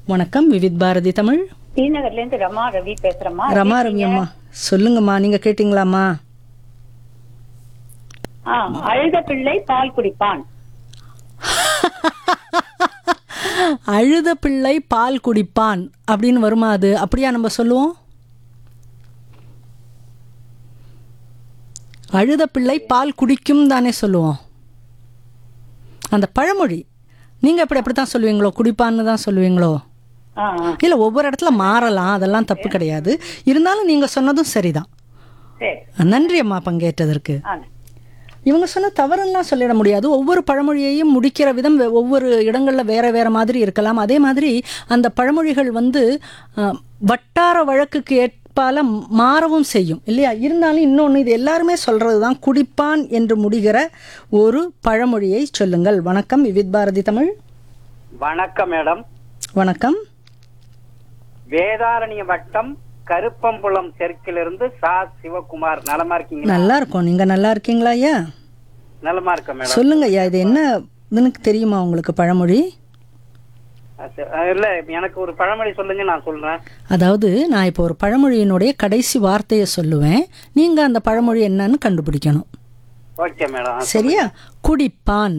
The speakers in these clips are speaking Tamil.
வணக்கம் விவித் பாரதி தமிழ் ஸ்ரீநகர்ல இருந்து ரமா ரவி பேசுறேம்மா ரமா ரவி அம்மா சொல்லுங்கம்மா நீங்க கேட்டீங்களாம்மா ஆ, அழுத பிள்ளை பால் குடிப்பான் அழுத பிள்ளை பால் குடிப்பான் அப்படின்னு வருமா அது அப்படியா நம்ம சொல்லுவோம் அழுத பிள்ளை பால் குடிக்கும் தானே சொல்லுவோம் அந்த பழமொழி நீங்க எப்படி அப்படித்தான் சொல்லுவீங்களோ குடிப்பான்னு தான் சொல்லுவீங்களோ ஆ, ஆ, இல்ல ஒவ்வொரு இடத்துல மாறலாம் அதெல்லாம் தப்பு கிடையாது இருந்தாலும் நீங்க சொன்னதும் சரிதான் சரி நன்றி அம்மா பங்கேற்றதற்கு ஆ, இவங்க சொன்ன தவறுலாம் சொல்லிட முடியாது ஒவ்வொரு பழமொழியையும் முடிக்கிற விதம் வே- ஒவ்வொரு இடங்கள்ல வேற வேற மாதிரி இருக்கலாம் அதே மாதிரி அந்த பழமொழிகள் வந்து அஹ், வட்டார வழக்குக்கு ஏற்பால மாறவும் செய்யும் இல்லையா இருந்தாலும் இன்னொன்று இது எல்லாருமே சொல்றது தான் குடிப்பான் என்று முடிகிற ஒரு பழமொழியை சொல்லுங்கள் வணக்கம் விவித் பாரதி தமிழ் வணக்கம் மேடம் வணக்கம் வேதாரண்ய வட்டம் கருப்பம்புலம் தெற்கிலிருந்து சா சிவகுமார் நலமா இருக்கீங்களா நல்லா இருக்கும் நீங்க நல்லா இருக்கீங்களா ஐயா நலமா இருக்க மேடம் சொல்லுங்க ஐயா இது என்ன இதுன்னு தெரியுமா உங்களுக்கு பழமொழி அது- இல்ல எனக்கு ஒரு பழமொழி சொல்லுங்க நான் சொல்றேன் அதாவது நான் இப்போ ஒரு பழமொழியினுடைய கடைசி வார்த்தையை சொல்லுவேன் நீங்க அந்த பழமொழி என்னன்னு கண்டுபிடிக்கணும் ஓகே மேடம் சரியா குடிப்பான்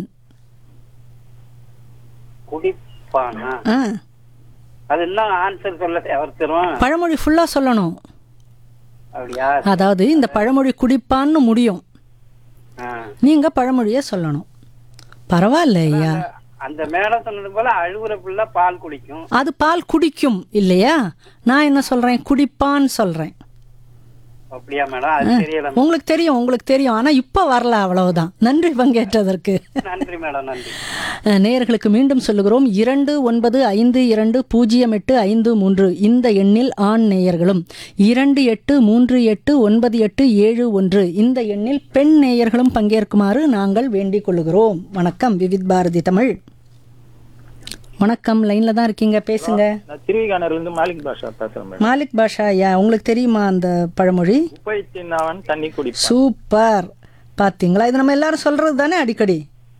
குடிப்பானா ஆ அது என்ன ஆன்சர் சொல்ல அவர் தருவோம் பழமொழி ஃபுல்லா சொல்லணும் அப்படியா அதாவது இந்த பழமொழி குடிப்பான்னு முடியும் ஆ. நீங்க பழமொழியை சொல்லணும் பரவாயில்ல ஐயா அந்த மேடம் சொன்னது போல அழுகுற பிள்ளை பால் குடிக்கும் அது பால் குடிக்கும் இல்லையா நான் என்ன சொல்றேன் குடிப்பான் சொல்றேன் அப்படியா மேடம் அது தெரியல உங்களுக்கு தெரியும் உங்களுக்கு தெரியும் ஆனா இப்ப வரல அவ்வளவுதான் நன்றி பங்கேற்றதற்கு நன்றி மேடம் நன்றி அஹ், நேயர்களுக்கு மீண்டும் சொல்லுகிறோம் இரண்டு ஒன்பது ஐந்து இரண்டு பூஜ்ஜியம் எட்டு ஐந்து மூன்று இந்த எண்ணில் ஆண் நேயர்களும் இரண்டு எட்டு மூன்று எட்டு ஒன்பது எட்டு ஏழு ஒன்று இந்த எண்ணில் பெண் நேயர்களும் பங்கேற்குமாறு நாங்கள் வேண்டிக் கொள்ளுகிறோம் வணக்கம் விவித் பாரதி தமிழ் வணக்கம் லைன்ல தான் இருக்கீங்க பேசுங்க நான் திருவிகானர்ல இருந்து மாலிக் பாஷா பேசுறேன் மேடம் மாலிக் பாஷா ஐயா உங்களுக்கு தெரியுமா அந்த பழமொழி உப்பை தின்னவன் தண்ணி குடிப்பான் சூப்பர் பாத்தீங்களா இது நம்ம எல்லாரும் சொல்றது தானே அடிக்கடி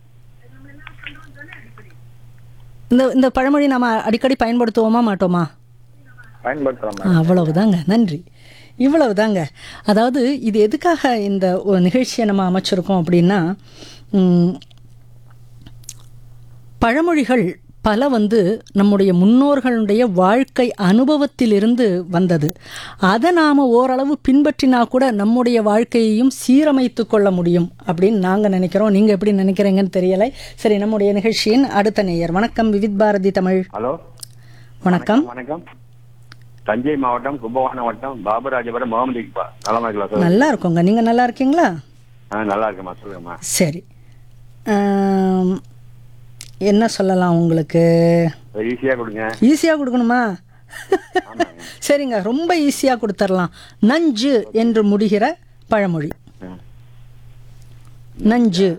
இந்த இந்த பழமொழி நம்ம அடிக்கடி பயன்படுத்துவோமா மாட்டோமா பயன்படுத்துறோம் ஆ, அவ்வளவுதாங்க நன்றி இவ்வளவுதாங்க அதாவது இது எதுக்காக இந்த ஒரு நிகழ்ச்சியை நம்ம அமைச்சிருக்கோம் அப்படின்னா ம், பழமொழிகள் பல வந்து நம்முடைய முன்னோர்களுடைய வாழ்க்கை அனுபவத்திலிருந்து வந்தது அதை நாம் ஓரளவு பின்பற்றினா கூட நம்முடைய வாழ்க்கையையும் சீரமைத்து கொள்ள முடியும் அப்படின்னு நாங்கள் நினைக்கிறோம் நீங்கள் எப்படி நினைக்கிறீங்கன்னு தெரியலை சரி நம்முடைய நிகழ்ச்சியின் அடுத்த நேயர் வணக்கம் விவித் பாரதி தமிழ் ஹலோ வணக்கம் வணக்கம் தஞ்சை மாவட்டம் கும்பகோணம் வட்டம் பாபராஜபுரம் முகமது இக்பால் நலமா இருக்கலாம் சார் நல்லா இருக்கோங்க நீங்கள் நல்லா இருக்கீங்களா ஆ நல்லா இருக்கேம்மா சொல்லுங்கம்மா சரி ஆம், என்ன சொல்லலாம் உங்களுக்கு ஈஸியா கொடுங்க ஈஸியாக கொடுக்கணுமா சரிங்க ரொம்ப ஈஸியாக கொடுத்துடலாம் நஞ்சு என்று முடிகிற பழமொழி ம். நஞ்சு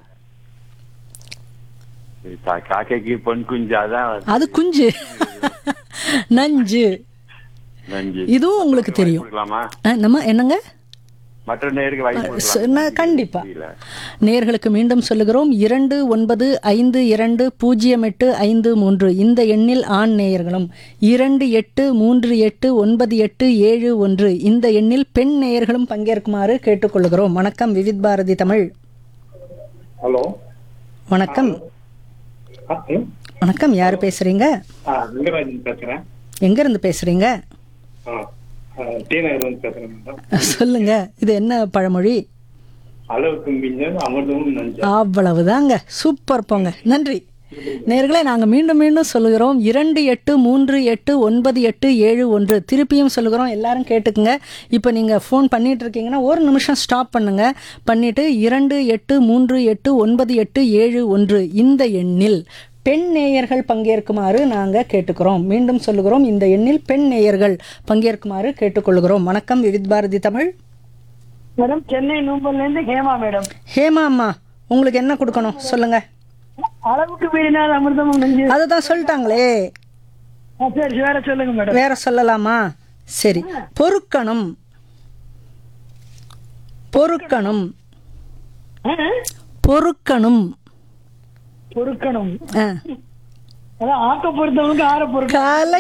இது கா- காக்கைக்கு பொன் குஞ்சு அதான் அது குஞ்சு நஞ்சு நஞ்சு இதுவும் உங்களுக்கு தெரியும் கொடுக்கலாமா ஆ, நம்ம என்னங்க மற்ற நேருக்கு வாய்ப்பு சொ- கொடுக்கலாம் நான் கண்டிப்பா தெரியல. நேர்களுக்கு மீண்டும் சொல்லுகிறோம் இரண்டு ஒன்பது ஐந்து இரண்டு பூஜ்ஜியம் எட்டு ஐந்து மூன்று இந்த எண்ணில் ஆண் நேயர்களும் இரண்டு எட்டு மூன்று எட்டு ஒன்பது எட்டு ஏழு ஒன்று இந்த எண்ணில் பெண் நேயர்களும் பங்கேற்குமாறு கேட்டுக்கொள்கிறோம் வணக்கம் விவித் பாரதி தமிழ் ஹலோ வணக்கம் ஆ, ம். வணக்கம் யார் பேசுறீங்க ஆ, லிங்கராஜன் பேசுறேன் எங்க இருந்து பேசுறீங்க ஆ, ஆ, டி நகர்ல இருந்து பேசுறேன் மேடம் சொல்லுங்க இது என்ன பழமொழி அளவுக்கு மிஞ்சல் அமிர்தமும் நஞ்சம் அவ்வளவுதாங்க சூப்பர் போங்க நன்றி நேர்களே நாங்கள் மீண்டும் மீண்டும் சொல்லுகிறோம் இரண்டு எட்டு மூன்று எட்டு ஒன்பது எட்டு ஏழு ஒன்று திருப்பியும் சொல்லுகிறோம் எல்லாரும் கேட்டுக்குங்க இப்போ நீங்கள் ஃபோன் பண்ணிட்டு இருக்கீங்கன்னா ஒரு நிமிஷம் ஸ்டாப் பண்ணுங்க பண்ணிட்டு இரண்டு எட்டு மூன்று எட்டு ஒன்பது எட்டு ஏழு ஒன்று இந்த எண்ணில் பெண் நேயர்கள் பங்கேற்குமாறு நாங்கள் கேட்டுக்கிறோம் மீண்டும் சொல்லுகிறோம் இந்த எண்ணில் பெண் நேயர்கள் பங்கேற்குமாறு கேட்டுக்கொள்கிறோம் வணக்கம் விவித் பாரதி தமிழ் மேடம் சென்னை நூம்பல்ல இருந்து ஹேமா மேடம் ஹேமா அம்மா உங்களுக்கு என்ன கொடுக்கணும் சொல்லுங்க அளவுக்கு மீறினால் அமிர்தமும் நெஞ்சு அதை தான் சொல்லிட்டாங்களே ஆ, சரி வேற சொல்லுங்க மேடம் வேற சொல்லலாமா சரி பொறுக்கணும் பொறுக்கணும் பொறுக்கணும் பொறுக்கணும் ஆ. அதான் ஆக்க பொறுத்தவங்களுக்கு ஆற பொறுக்கணும் கால